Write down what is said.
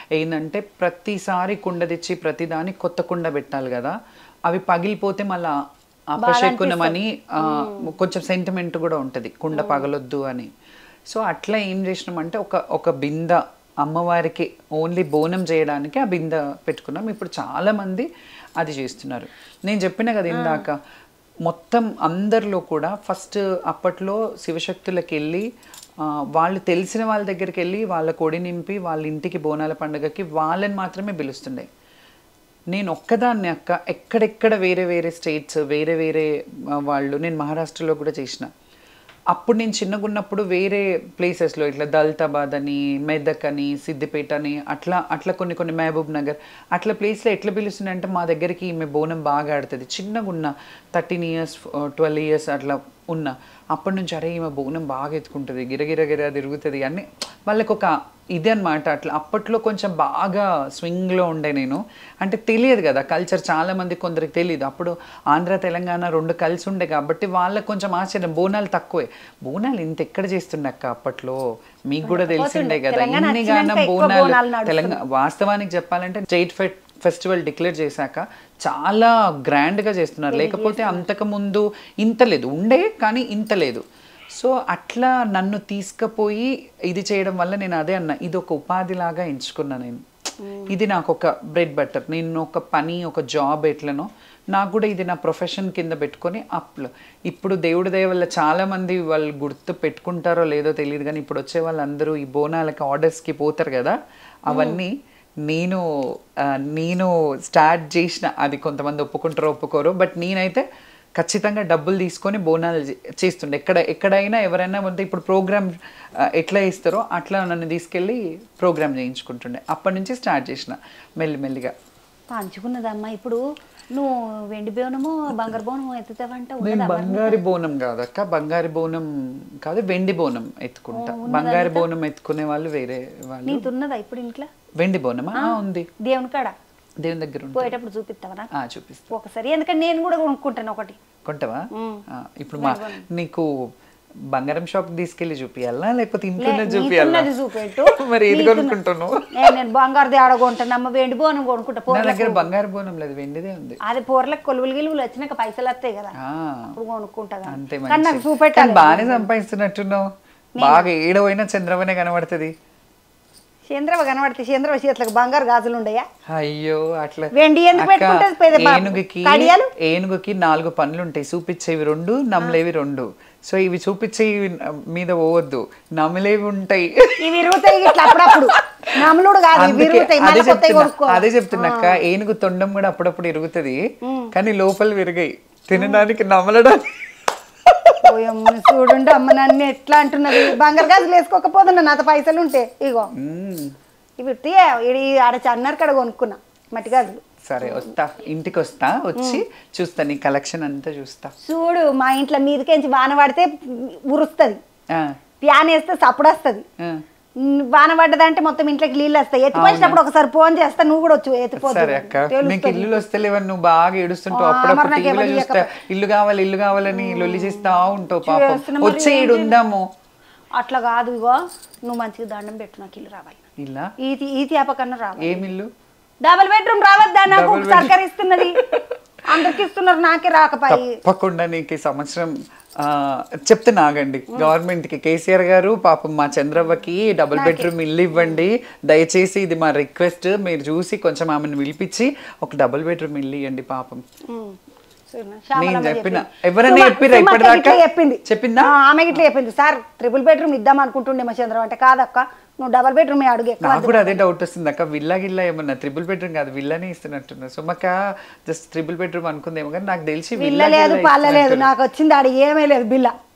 ఏంటంటే ప్రతిసారి కుండ తెచ్చి ప్రతిదాని కొత్త కుండ పెట్టాలి కదా అవి పగిలిపోతే మళ్ళా అపశకునమని ఆ, కొంచెం సెంటిమెంట్ కూడా ఉంటుంది కుండ పగలొద్దు అని సో అట్లా ఏం చేసినామంటే ఒక ఒక బింద అమ్మవారికి ఓన్లీ బోనం చేయడానికి ఆ బింద పెట్టుకున్నాం ఇప్పుడు చాలా మంది అది చేస్తున్నారు నేను చెప్పిన కదా ఇందాక మొత్తం అందరిలో కూడా ఫస్ట్ అప్పట్లో శివశక్తులకు వెళ్ళి ఆ, వాళ్ళు తెలిసిన వాళ్ళ దగ్గరికి వెళ్ళి వాళ్ళ కొడి నింపి వాళ్ళ ఇంటికి బోనాల పండుగకి వాళ్ళని మాత్రమే పిలుస్తుండే నేను ఒక్కదాన్ని అక్క ఎక్కడెక్కడ వేరే వేరే స్టేట్స్ వేరే వేరే ఆ, వాళ్ళు నేను మహారాష్ట్రలో కూడా చేసిన అప్పుడు నేను చిన్నగా ఉన్నప్పుడు వేరే ప్లేసెస్లో ఇట్లా దల్తాబాద్ అని మెదక్ అని సిద్దిపేట అని అట్లా అట్లా కొన్ని కొన్ని మహబూబ్ నగర్ అట్లా ప్లేస్లో ఎట్లా పిలుస్తున్నాయి అంటే మా దగ్గరికి ఈమె బోనం బాగా ఆడుతుంది చిన్నగా ఉన్న థర్టీన్ ఇయర్స్ ట్వెల్వ్ ఇయర్స్ అట్లా ఉన్న అప్పటి నుంచి అరే ఈమె బోనం బాగా ఎత్తుకుంటుంది గిరగిర గిర తిరుగుతుంది అని వాళ్ళకి ఒక ఇది అనమాట అట్లా అప్పట్లో కొంచెం బాగా స్వింగ్లో ఉండే నేను అంటే తెలియదు కదా కల్చర్ చాలా మంది కొందరికి తెలియదు అప్పుడు ఆంధ్ర తెలంగాణ రెండు కలిసి ఉండే కాబట్టి వాళ్ళకి కొంచెం ఆశ్చర్యం బోనాలు తక్కువే బోనాలు ఇంత ఎక్కడ చేస్తుండే అక్క అప్పట్లో మీకు కూడా తెలిసిండే కదా తెలంగాణ ఇన్ని వచ్చినాక గానం ఎక్కువ బోనాలు బోనాలు నడుస్తున్నాయి. తెలంగాణ వాస్తవానికి చెప్పాలంటే స్టేట్ ఫెట్ ఫెస్టివల్ డిక్లేర్ చేశాక చాలా గ్రాండ్గా చేస్తున్నారు లేకపోతే అంతకు ముందు ఇంత లేదు ఉండే కానీ ఇంత లేదు సో అట్లా నన్ను తీసుకుపోయి ఇది చేయడం వల్ల నేను అదే అన్నా ఇది ఒక ఉపాధిలాగా ఎంచుకున్నా నేను ఇది నాకు ఒక బ్రెడ్ బటర్ నేను ఒక పని ఒక జాబ్ ఎట్లనో నాకు కూడా ఇది నా ప్రొఫెషన్ కింద పెట్టుకొని అప్లో ఇప్పుడు దేవుడి దయ వల్ల చాలా మంది వాళ్ళు గుర్తు పెట్టుకుంటారో లేదో తెలియదు కానీ ఇప్పుడు వచ్చే వాళ్ళందరూ ఈ బోనాలకి ఆర్డర్స్కి పోతారు కదా అవన్నీ నేను ఆ, నేను స్టార్ట్ చేసిన అది కొంతమంది ఒప్పుకుంటారో ఒప్పుకోరు బట్ నేనైతే ఖచ్చితంగా డబ్బులు తీసుకొని బోనాలు చే- చేస్తుండే ఎక్కడ ఎక్కడైనా ఎవరైనా ఉంటే ఇప్పుడు ప్రోగ్రామ్ ఎట్లా ఇస్తారో అట్లా నన్ను తీసుకెళ్ళి ప్రోగ్రామ్ చేయించుకుంటుండే అప్పటి నుంచి స్టార్ట్ చేసిన మెల్లిమెల్లిగా పంచుకున్నదమ్మా ఇప్పుడు నువ్వు వెండి బోనము బంగారు బోనము ఎత్తుతావంట నేను బంగారు బోనం కాదక్క బంగారు బోనం కాదు వెండి బోనం ఎత్తుకుంటా బంగారు బోనం ఎత్తుకునే వాళ్ళు వేరే వాళ్ళు నీతున్నదా ఇప్పుడు ఇంట్లో వెండి బోనమా ఆ, ఉంది దేవుని కాడ దేవుని దగ్గర ఉంది పోయేటప్పుడు చూపిస్తావా నాకు? ఆ, చూపిస్తా ఒకసారి ఎందుకంటే నేను కూడా కొనుక్కుంటాను ఒకటి కొంటావా ఆ, ఇప్పుడు మా నీకు బంగారం షాప్ తీసుకెళ్ళి చూపియాలా లేకపోతే ఇంట్లోనే లే, చూపియాలా నీకున్నది చూపెట్టు మరి ఏది నీకున్న- కొనుక్కుంటున్నావు ఏ, నేను బంగారు ఆడ కొంటాను అమ్మ వెండి బోనం కొనుక్కుంటా నా పోర్లకు దగ్గర బంగారు బోనం లేదు వెండిదే ఉంది అది పూర్లకు కొలువులు గిలువులు వచ్చినాక పైసలు వస్తాయి కదా ఆ, అప్పుడు కొనుక్కుంటా కానీ. అంతే కానీ నాకు మంచి చూపెట్టాలి బాగానే సంపాదిస్తున్నట్టున్నావు బాగా ఏడవైనా చంద్రమనే కనబడుతుంది చంద్రవ కనబడితే చంద్రవ చేతులకు బంగారు గాజులు ఉండయా అయ్యో అట్లా వెండి ఎందుకు అక్క, పెట్టుకుంటది పెద్ద బాబు? ఏనుగుకి కడియాలు? ఏనుగుకి నాలుగు పనులు ఉంటాయి చూపించేవి రెండు నమ్మలేవి రెండు సో ఇవి చూపించేవి మీద పోవద్దు నమ్మలేవి ఉంటాయి ఇవి ఇరుగుతాయి ఇట్లా అప్పుడప్పుడు నమ్ములుడు కాదు ఇవి అందుకే ఇరుగుతాయి అదే మళ్ళీ కొత్తవి చెప్తున్నా కొనుక్కో అదే చెప్తున్నాక్క ఏనుగు తొండం కూడా అప్పుడప్పుడు ఇరుగుతుంది కానీ లోపల విరిగాయి తినడానికి నమలడానికి ఓయమ్మ చూడుండు అమ్మ నన్ను ఎట్లా అంటున్నది బంగారు గాజులు వేసుకోకపోతున్నా నాతో పైసలు ఉంటే ఇగో మ్మ్. ఇవి ఉత్తి ఇడి ఆడ చన్నర్ కడ కొనుక్కున్నా మట్టి గాజులు సరే వస్తా ఇంటికి వస్తా వచ్చి చూస్తా నీ కలెక్షన్ అంతా చూస్తా చూడు మా ఇంట్లో మీదకేంచి వాన పడితే ఉరుస్తుంది ఆ, ప్యాన్ వేస్తే సప్పుడు వస్తుంది ఆ. వాన పడ్డదంటే మొత్తం ఇంట్లోకి నీళ్ళు వస్తాయి ఎత్తిపోసినప్పుడు ఒకసారి ఫోన్ చేస్తా నువ్వు కూడా వచ్చు ఎత్తిపోతు సరే అక్క నీకు ఇల్లు వస్తలేవని నువ్వు బాగా ఏడుస్తుంటావు ఆ, అప్పుడప్పుడు మరి నాకు టీవీలో ఎవరు చూస్తా ఇల్లు కావాలి ఇల్లు కావాలని లొల్లి చేస్తా ఉంటావు పాపం చేస్తున్నా మరి వచ్చే ఈడు ఉందాము అట్లా కాదు ఇగో నువ్వు మంచిగా దండం పెట్టు నాకు ఇల్లు రావాలి ఇలా ఈ ఈ తీప కన్నా రావాలి ఏం ఇల్లు డబుల్ బెడ్రూమ్ రావద్దా నాకు Double bedroom. సర్కారు ఇస్తున్నది అందరికి ఇస్తున్నారు నాకే రాకపాయి తప్పకుండా నీకు ఈ సంవత్సరం ఆ, చెప్తున్నా ఆగండి గవర్నమెంట్ కి కేసీఆర్ గారు పాపం మా చంద్రవ్వకి డబుల్ బెడ్రూమ్ ఇల్లు ఇవ్వండి దయచేసి ఇది మా రిక్వెస్ట్ మీరు చూసి కొంచెం ఆమెను పిలిపించి ఒక డబుల్ బెడ్రూమ్ ఇల్లు ఇవ్వండి పాపం ఉమ్. చూడు, నేను శ్యామలమ్మ చెప్పిన చెప్పింది. ఎవరైనా సుమ- చెప్పిర్రా సుమక్క ఇప్పటిదాకా గిట్ల చెప్పింది చెప్పిందా ఆ, ఆమె గిట్ల చెప్పింది సార్ ట్రిపుల్ బెడ్రూమ్ ఇద్దాం అనుకుంటుండే మా చంద్రం అంటే కాదక్క నువ్వు డబుల్ బెడ్రూమ్ అడుగు ఎక్కువ నాకు కూడా అదే డౌట్ వస్తుంది అక్క విల్లా గిల్లా ఏమన్నా త్రిబుల్ బెడ్రూమ్ కాదు విల్లానే ఇస్తున్నట్టున్నా సుమక్క జస్ట్ త్రిబుల్ బెడ్రూమ్ అనుకుందేమో కానీ నాకు తెలిసి బిల్ల లేదు గిల్లా పల్ల లేదు ఇస్తున్నట్టు. నాకు వచ్చింది ఆడ ఏమీ లేదు బిల్ల